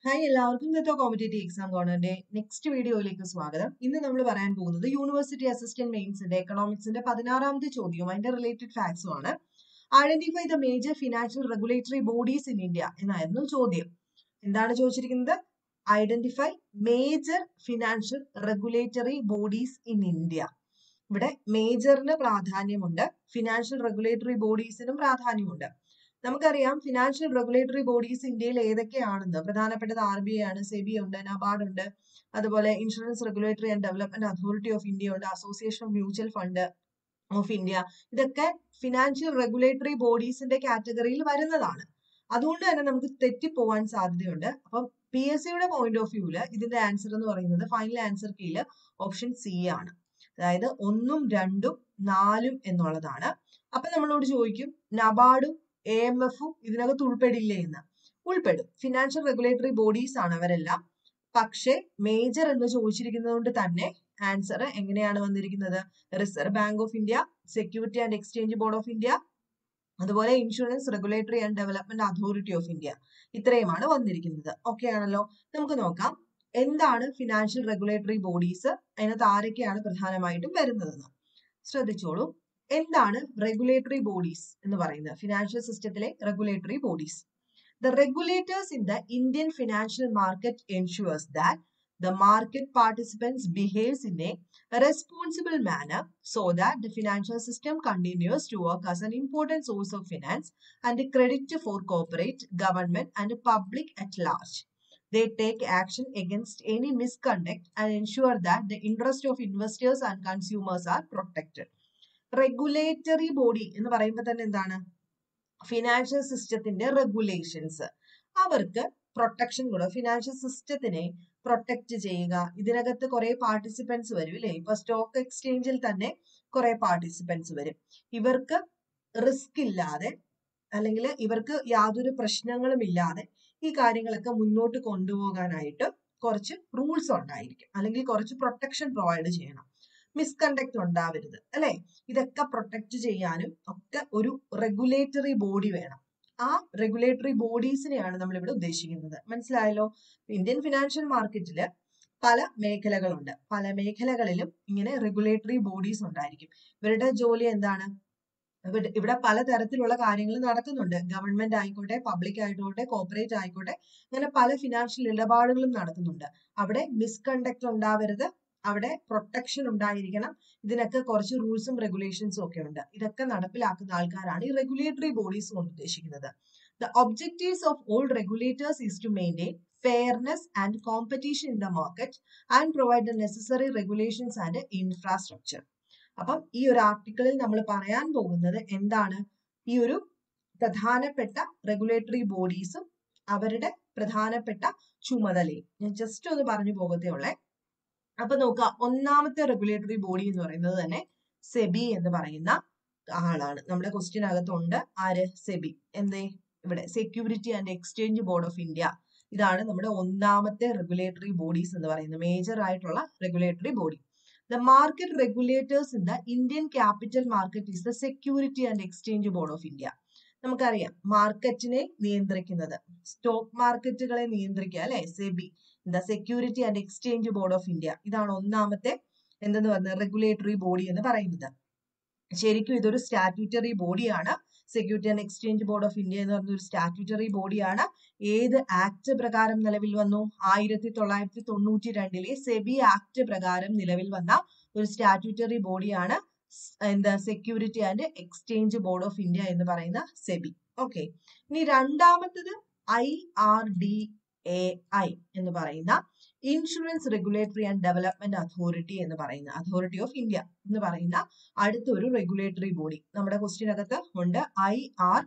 Hi എല്ലാവർക്കും ഇന്നത്തെ competitive exam കോർണറിന്റെ next വീഡിയോയിലേക്ക് സ്വാഗതം ഇന്ന് നമ്മൾ പറയാൻ പോകുന്നത് യൂണിവേഴ്സിറ്റി അസിസ്റ്റന്റ് മെയിൻസിന്റെ എക്കണോമിക്സിന്റെ പതിനാറാമത്തെ ചോദ്യവും അതിന്റെ റിലേറ്റഡ് ഫാക്ട്സും ആണ് identify the major financial regulatory bodies in India എന്നായിരുന്നു ചോദ്യം എന്താണ് ചോദിച്ചിരിക്കുന്നത് identify major financial regulatory bodies in India ഇവിടെ മേജറിന് പ്രാധാന്യമുണ്ട് ഫിനാൻഷ്യൽ റെഗുലേറ്ററി ബോഡീസിനും പ്രാധാന്യമുണ്ട് നമുക്കറിയാം ഫിനാൻഷ്യൽ റെഗുലേറ്ററി ബോഡീസ് ഇന്ത്യയിൽ ഏതൊക്കെയാണെന്ന് പ്രധാനപ്പെട്ടത് ആർ ബി ഐ ആണ് സെബി ഉണ്ട് നബാർഡ് ഉണ്ട് അതുപോലെ insurance regulatory and development authority of India ഉണ്ട് association of mutual fund of India ഇതൊക്കെ ഫിനാൻഷ്യൽ റെഗുലേറ്ററി ബോഡീസിന്റെ കാറ്റഗറിയിൽ വരുന്നതാണ് അതുകൊണ്ട് തന്നെ നമുക്ക് തെറ്റിപ്പോവാൻ സാധ്യതയുണ്ട് അപ്പം പി എസ് സിയുടെ പോയിന്റ് ഓഫ് വ്യൂല് ഇതിന്റെ ആൻസർ എന്ന് പറയുന്നത് ഫൈനൽ ആൻസർ കീഴില് ഓപ്ഷൻ സി ആണ് അതായത് ഒന്നും രണ്ടും നാലും എന്നുള്ളതാണ് അപ്പൊ നമ്മളോട് ചോദിക്കും നബാർഡും എ എം എഫും ഇതിനകത്ത് ഉൾപ്പെടില്ലേ എന്ന് ഉൾപ്പെടും ഫിനാൻഷ്യൽ റെഗുലേറ്ററി ബോഡീസ് ആണ് അവരെല്ലാം പക്ഷേ മേജർ എന്ന് ചോദിച്ചിരിക്കുന്നത് കൊണ്ട് തന്നെ ആൻസർ എങ്ങനെയാണ് വന്നിരിക്കുന്നത് reserve bank of India security and exchange board of India അതുപോലെ insurance regulatory and development authority of India ഇത്രയുമാണ് വന്നിരിക്കുന്നത് ഓക്കെ ആണല്ലോ നമുക്ക് നോക്കാം എന്താണ് ഫിനാൻഷ്യൽ റെഗുലേറ്ററി ബോഡീസ് അതിനകത്ത് ആരൊക്കെയാണ് പ്രധാനമായിട്ടും വരുന്നതെന്ന് ശ്രദ്ധിച്ചോളൂ എന്താണ് റെഗുലേറ്ററി ബോഡീസ് എന്ന് പറയുന്നത് ഫിനാൻഷ്യൽ സിസ്റ്റത്തിലെ regulatory bodies the regulators in the Indian financial market ensures that the market participants behaves in a responsible manner so that the financial system continues to work as an important source of finance and a credit for corporate, government and public at large. They take action against any misconduct and ensure that the interest of investors and consumers are protected. Regulatory body എന്ന് പറയുമ്പോൾ തന്നെ എന്താണ് financial സിസ്റ്റത്തിന്റെ regulations അവർക്ക് protection കൊടുക്കുക financial സിസ്റ്റത്തിനെ protect ചെയ്യുക ഇതിനകത്ത് കുറെ പാർട്ടിസിപ്പൻസ് വരും ഇല്ലേ ഇപ്പൊ സ്റ്റോക്ക് എക്സ്ചേഞ്ചിൽ തന്നെ കുറെ പാർട്ടിസിപ്പൻസ് വരും ഇവർക്ക് റിസ്ക് ഇല്ലാതെ അല്ലെങ്കിൽ ഇവർക്ക് യാതൊരു പ്രശ്നങ്ങളും ഇല്ലാതെ ഈ കാര്യങ്ങളൊക്കെ മുന്നോട്ട് കൊണ്ടുപോകാനായിട്ട് കുറച്ച് റൂൾസ് ഉണ്ടായിരിക്കും അല്ലെങ്കിൽ കുറച്ച് പ്രൊട്ടക്ഷൻ പ്രൊവൈഡ് ചെയ്യണം മിസ്കണ്ടക്ട് ഉണ്ടാവരുത് അല്ലെ ഇതൊക്കെ പ്രൊട്ടക്ട് ചെയ്യാനും ഒക്കെ ഒരു റെഗുലേറ്ററി ബോഡി വേണം ആ റെഗുലേറ്ററി ബോഡീസിനെയാണ് നമ്മൾ ഇവിടെ ഉദ്ദേശിക്കുന്നത് മനസ്സിലായല്ലോ ഇന്ത്യൻ ഫിനാൻഷ്യൽ മാർക്കറ്റില് പല മേഖലകളുണ്ട് പല മേഖലകളിലും ഇങ്ങനെ റെഗുലേറ്ററി ബോഡീസ് ഉണ്ടായിരിക്കും ഇവരുടെ ജോലി എന്താണ് ഇവിടെ പല തരത്തിലുള്ള കാര്യങ്ങൾ നടക്കുന്നുണ്ട് ഗവൺമെന്റ് ആയിക്കോട്ടെ പബ്ലിക് ആയിക്കോട്ടെ കോർപ്പറേറ്റ് ആയിക്കോട്ടെ അങ്ങനെ പല ഫിനാൻഷ്യൽ ഇടപാടുകളും നടക്കുന്നുണ്ട് അവിടെ മിസ്കണ്ടക്ട് ഉണ്ടാവരുത് അവിടെ പ്രൊട്ടക്ഷൻ ഉണ്ടായിരിക്കണം ഇതിനൊക്കെ കുറച്ച് റൂൾസും റെഗുലേഷൻസും ഒക്കെ ഉണ്ട് ഇതൊക്കെ നടപ്പിലാക്കുന്ന ആൾക്കാരാണ് ഈ റെഗുലേറ്ററി ബോഡീസ് കൊണ്ട് ഉദ്ദേശിക്കുന്നത് the objectives of all regulators is to maintain fairness and competition in the market and provide the necessary regulations and infrastructure അപ്പം ഈ ഒരു ആർട്ടിക്കിളിൽ നമ്മൾ പറയാൻ പോകുന്നത് എന്താണ് ഈ ഒരു പ്രധാനപ്പെട്ട റെഗുലേറ്ററി ബോഡീസും അവരുടെ പ്രധാനപ്പെട്ട ചുമതലയും ഞാൻ ജസ്റ്റ് ഒന്ന് പറഞ്ഞു പോകത്തേ ഉള്ളേ അപ്പൊ നോക്കുക ഒന്നാമത്തെ റെഗുലേറ്ററി ബോഡി എന്ന് പറയുന്നത് തന്നെ സെബി എന്ന് പറയുന്ന ആളാണ് നമ്മുടെ ക്വസ്റ്റ്യൻ അകത്തുണ്ട് ആര് സെബി എന്തേ ഇവിടെ security and exchange board of India ഇതാണ് നമ്മുടെ ഒന്നാമത്തെ റെഗുലേറ്ററി ബോഡീസ് എന്ന് പറയുന്നത് മേജർ ആയിട്ടുള്ള regulatory body the market regulators in the Indian capital market is the security and exchange board of India നമുക്കറിയാം മാർക്കറ്റിനെ നിയന്ത്രിക്കുന്നത് സ്റ്റോക്ക് മാർക്കറ്റുകളെ നിയന്ത്രിക്കുക അല്ലെ SEBI the security and exchange board of India ഇതാണ് ഒന്നാമത്തെ എന്തെന്ന് പറയുന്നത് റെഗുലേറ്ററി ബോഡി എന്ന് പറയുന്നത് ശരിക്കും ഇതൊരു സ്റ്റാറ്റ്യൂട്ടറി ബോഡിയാണ് security and exchange board of India എന്ന് പറയുന്ന ഒരു സ്റ്റാറ്റ്യൂട്ടറി ബോഡിയാണ് ഏത് ആക്ട് പ്രകാരം നിലവിൽ വന്നു ആയിരത്തി തൊള്ളായിരത്തി തൊണ്ണൂറ്റി രണ്ടിലെ സെബി ആക്ട് പ്രകാരം നിലവിൽ വന്ന ഒരു സ്റ്റാറ്റ്യൂട്ടറി ബോഡിയാണ് എന്താ security and exchange board of India എന്ന് പറയുന്ന സെബി ഓക്കെ ഇനി രണ്ടാമത്തത് I R D A I എന്ന് പറയുന്ന insurance regulatory and development authority എന്ന് പറയുന്ന അതോറിറ്റി ഓഫ് ഇന്ത്യ എന്ന് പറയുന്ന അടുത്ത ഒരു റെഗുലേറ്ററി ബോഡി നമ്മുടെ ക്വസ്റ്റ്യനകത്ത് ഉണ്ട് I R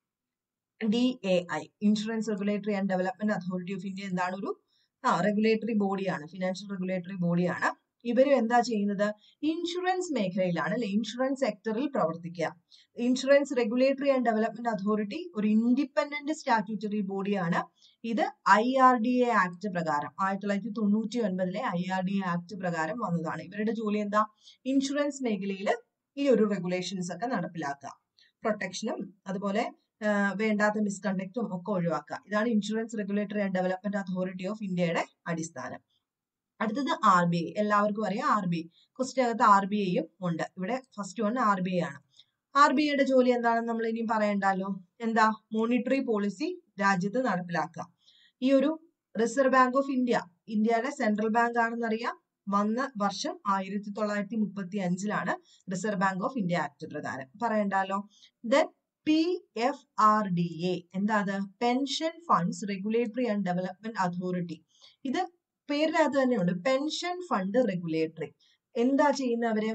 D A I insurance regulatory and development authority of India എന്താണ് ഒരു ആ റെഗുലേറ്ററി ബോഡിയാണ് ഫിനാൻഷ്യൽ റെഗുലേറ്ററി ബോഡിയാണ് ഇവരും എന്താ ചെയ്യുന്നത് ഇൻഷുറൻസ് മേഖലയിലാണ് അല്ലെ ഇൻഷുറൻസ് സെക്ടറിൽ പ്രവർത്തിക്കുക insurance regulatory and development authority ഒരു ഇൻഡിപെൻഡന്റ് സ്റ്റാറ്റ്യൂട്ടറി ബോഡിയാണ് ഇത് I R D A act പ്രകാരം ആയിരത്തി തൊള്ളായിരത്തി തൊണ്ണൂറ്റി ഒൻപതിലെ I R D A act പ്രകാരം വന്നതാണ് ഇവരുടെ ജോലി എന്താ ഇൻഷുറൻസ് മേഖലയിൽ ഈ ഒരു റെഗുലേഷൻസ് ഒക്കെ നടപ്പിലാക്കുക പ്രൊട്ടക്ഷനും അതുപോലെ വേണ്ടാത്ത മിസ്കണ്ടക്റ്റും ഒക്കെ ഒഴിവാക്കുക ഇതാണ് insurance regulatory and development authority of ഇന്ത്യയുടെ അടിസ്ഥാനം അടുത്തത് ആർ ബി ഐ എല്ലാവർക്കും അറിയാം ആർ ബി ഐ ക്വസ്റ്റിനകത്ത് ആർ ബി ഐയും ഉണ്ട് ഇവിടെ first one R B I ആണ് ആർ ബി ഐയുടെ ജോലി എന്താണെന്ന് നമ്മൾ ഇനിയും പറയണ്ടല്ലോ എന്താ മോണിറ്ററി പോളിസി രാജ്യത്ത് നടപ്പിലാക്കുക ഈ ഒരു റിസർവ് ബാങ്ക് ഓഫ് ഇന്ത്യ ഇന്ത്യയുടെ സെൻട്രൽ ബാങ്ക് ആണെന്നറിയാം വന്ന വർഷം ആയിരത്തി തൊള്ളായിരത്തി മുപ്പത്തി അഞ്ചിലാണ് reserve bank of India act പ്രകാരം പറയണ്ടല്ലോ then P F R D A എന്താ അത് pension funds regulatory and development authority ഇത് പേരിനകത്ത് തന്നെയുണ്ട് പെൻഷൻ ഫണ്ട് റെഗുലേറ്ററി എന്താ ചെയ്യുന്നവര്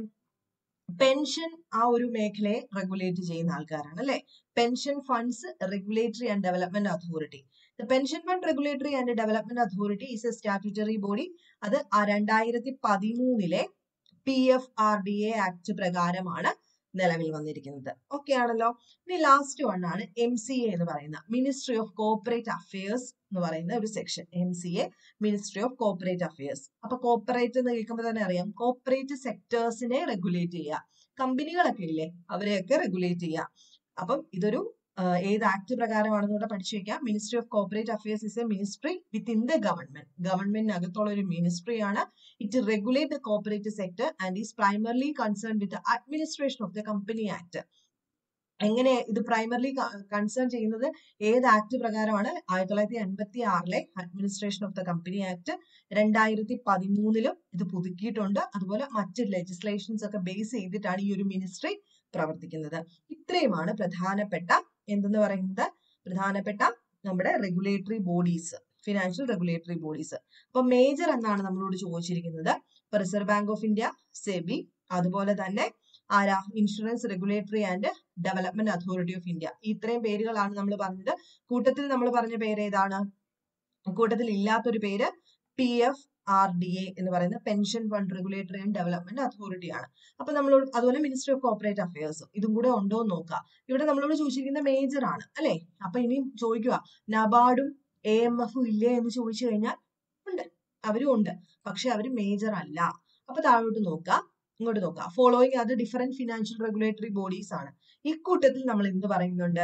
പെൻഷൻ ആ ഒരു മേഖലയെ റെഗുലേറ്റ് ചെയ്യുന്ന ആൾക്കാരാണ് അല്ലെ pension funds regulatory and development authority the pension fund regulatory and development authority is a statutory body അത് ആ രണ്ടായിരത്തി പതിമൂന്നിലെ P F R D A act പ്രകാരമാണ് നിലവിൽ വന്നിരിക്കുന്നത് ഓക്കെ ആണല്ലോ ഇനി ലാസ്റ്റ് വൺ ആണ് എം സി എ എന്ന് പറയുന്ന മിനിസ്ട്രി ഓഫ് കോർപ്പറേറ്റ് അഫയേഴ്സ് എന്ന് പറയുന്ന ഒരു section M C A ministry of corporate affairs അപ്പൊ കോർപ്പറേറ്റ് എന്ന് കേൾക്കുമ്പോൾ തന്നെ അറിയാം കോർപ്പറേറ്റ് സെക്ടേഴ്സിനെ റെഗുലേറ്റ് ചെയ്യുക കമ്പനികളൊക്കെ ഇല്ലേ അവരെയൊക്കെ റെഗുലേറ്റ് ചെയ്യുക അപ്പം ഇതൊരു ഏത് ആക്ട് പ്രകാരമാണെന്ന് കൂടെ പഠിച്ചു വെക്കാം ministry of corporate affairs is a ministry within the government ഗവൺമെന്റിനകത്തുള്ള ഒരു മിനിസ്ട്രി ആണ് it regulate the corporate sector and is primarily concern with administration of the company act എങ്ങനെ ഇത് പ്രൈമർലി കൺസേൺ ചെയ്യുന്നത് ഏത് ആക്ട് പ്രകാരമാണ് ആയിരത്തി തൊള്ളായിരത്തി അൻപത്തി ആറിലെ administration of the company act രണ്ടായിരത്തി പതിമൂന്നിലും ഇത് പുതുക്കിയിട്ടുണ്ട് അതുപോലെ മറ്റ് ലെജിസ്ലേഷൻസ് ഒക്കെ ബേസ് ചെയ്തിട്ടാണ് ഈ ഒരു മിനിസ്ട്രി പ്രവർത്തിക്കുന്നത് ഇത്രയുമാണ് പ്രധാനപ്പെട്ട എന്തെന്ന് പറയുന്നത് പ്രധാനപ്പെട്ട നമ്മുടെ regulatory bodies financial regulatory bodies അപ്പൊ മേജർ എന്നാണ് നമ്മളോട് ചോദിച്ചിരിക്കുന്നത് ഇപ്പൊ reserve bank of India SEBI അതുപോലെ തന്നെ ആരാ insurance regulatory and development authority of India ഇത്രയും പേരുകളാണ് നമ്മൾ പറഞ്ഞത് കൂട്ടത്തിൽ നമ്മൾ പറഞ്ഞ പേര് ഏതാണ് കൂട്ടത്തിൽ ഇല്ലാത്തൊരു പേര് P F R D A എന്ന് പറയുന്ന pension fund regulatory and development authority ആണ് അപ്പൊ നമ്മൾ അതുപോലെ മിനിസ്ട്രി ഓഫ് കോർപ്പറേറ്റ് അഫയേഴ്സ് ഇതും കൂടെ ഉണ്ടോ എന്ന് നോക്കുക ഇവിടെ നമ്മളോട് ചോദിച്ചിരിക്കുന്ന മേജർ ആണ് അല്ലെ അപ്പൊ ഇനിയും ചോദിക്കുക നബാർഡും എ എം എഫും ഇല്ലേ എന്ന് ചോദിച്ചു കഴിഞ്ഞാൽ ഉണ്ട് അവരും ഉണ്ട് പക്ഷെ അവര് മേജർ അല്ല അപ്പൊ താഴോട്ട് നോക്കുക ഇങ്ങോട്ട് നോക്കുക ഫോളോയിങ് അത് ഡിഫറെന്റ് ഫിനാൻഷ്യൽ റെഗുലേറ്ററി ബോഡീസ് ആണ് ഇക്കൂട്ടത്തിൽ നമ്മൾ എന്ത് പറയുന്നുണ്ട്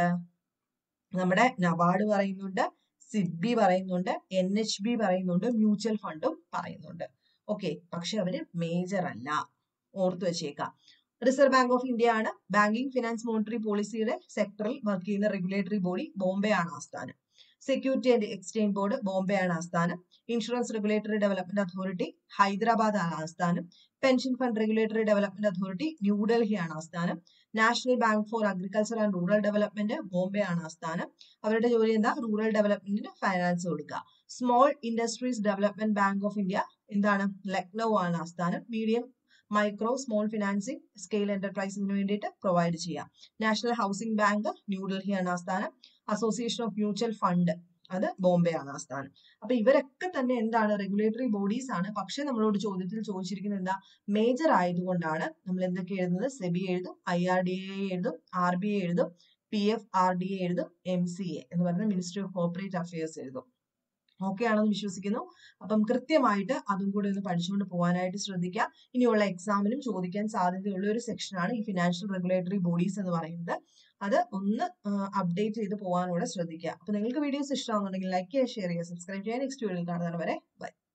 നമ്മുടെ നബാർഡ് പറയുന്നുണ്ട് സിഡ്ബി പറയുന്നുണ്ട് എൻ എച്ച് ബി പറയുന്നുണ്ട് മ്യൂച്വൽ ഫണ്ടും പറയുന്നുണ്ട് ഓക്കെ പക്ഷെ അവര് മേജർ അല്ല ഓർത്തു വെച്ചേക്കാം റിസർവ് ബാങ്ക് ഓഫ് ഇന്ത്യ ആണ് ബാങ്കിങ് ഫിനാൻസ് മോണിറ്ററി പോളിസിയുടെ സെക്ടറിൽ വർക്ക് ചെയ്യുന്ന റെഗുലേറ്ററി ബോഡി ബോംബെ ആണ് ആസ്ഥാനം security and exchange board Bombay ആണ് ആസ്ഥാനം insurance regulatory development authority Hyderabad ആണ് ആസ്ഥാനം pension fund regulatory development authority New Delhi ആണ് ആസ്ഥാനം national bank for agriculture and rural development Bombay ആണ് ആസ്ഥാനം അവരുടെ ജോലി എന്താ റൂറൽ ഡെവലപ്മെന്റിന് ഫൈനാൻസ് കൊടുക്കുക small industries development bank of India എന്താണ് ലക്നൗ ആണ് ആസ്ഥാനം medium micro small financing scale എന്റർപ്രൈസിന് വേണ്ടിയിട്ട് പ്രൊവൈഡ് ചെയ്യാം നാഷണൽ ഹൗസിംഗ് ബാങ്ക് ന്യൂഡൽഹി ആണ് ആസ്ഥാനം അസോസിയേഷൻ ഓഫ് മ്യൂച്വൽ ഫണ്ട് അത് ബോംബെ ആണ് ആസ്ഥാനം അപ്പൊ ഇവരൊക്കെ തന്നെ എന്താണ് റെഗുലേറ്ററി ബോഡീസ് ആണ് പക്ഷെ നമ്മളോട് ചോദ്യത്തിൽ ചോദിച്ചിരിക്കുന്നത് എന്താ മേജർ ആയതുകൊണ്ടാണ് നമ്മൾ എന്തൊക്കെ എഴുതുന്നത് സെബി എഴുതും ഐ ആർ ഡി എ എഴുതും ആർ ബി ഐ എഴുതും P F R D A എഴുതും എം സി എ എന്ന് പറയുന്ന മിനിസ്ട്രി ഓഫ് കോർപ്പറേറ്റ് അഫയേഴ്സ് എഴുതും ഓക്കെ ആണെന്ന് വിശ്വസിക്കുന്നു അപ്പം കൃത്യമായിട്ട് അതും കൂടി ഒന്ന് പഠിച്ചുകൊണ്ട് പോകാനായിട്ട് ശ്രദ്ധിക്കുക ഇനിയുള്ള എക്സാമിനും ചോദിക്കാൻ സാധ്യതയുള്ള ഒരു സെക്ഷനാണ് ഈ ഫിനാൻഷ്യൽ റെഗുലേറ്ററി ബോഡീസ് എന്ന് പറയുന്നത് അത് ഒന്ന് അപ്ഡേറ്റ് ചെയ്ത് പോകാനൂടെ ശ്രദ്ധിക്കുക അപ്പൊ നിങ്ങൾക്ക് വീഡിയോസ് ഇഷ്ടമാണെന്നുണ്ടെങ്കിൽ ലൈക്ക് ചെയ്യുക ഷെയർ ചെയ്യുക സബ്സ്ക്രൈബ് ചെയ്യുക നെക്സ്റ്റ് വീഡിയോയിൽ കാണുന്നവരെ ബൈ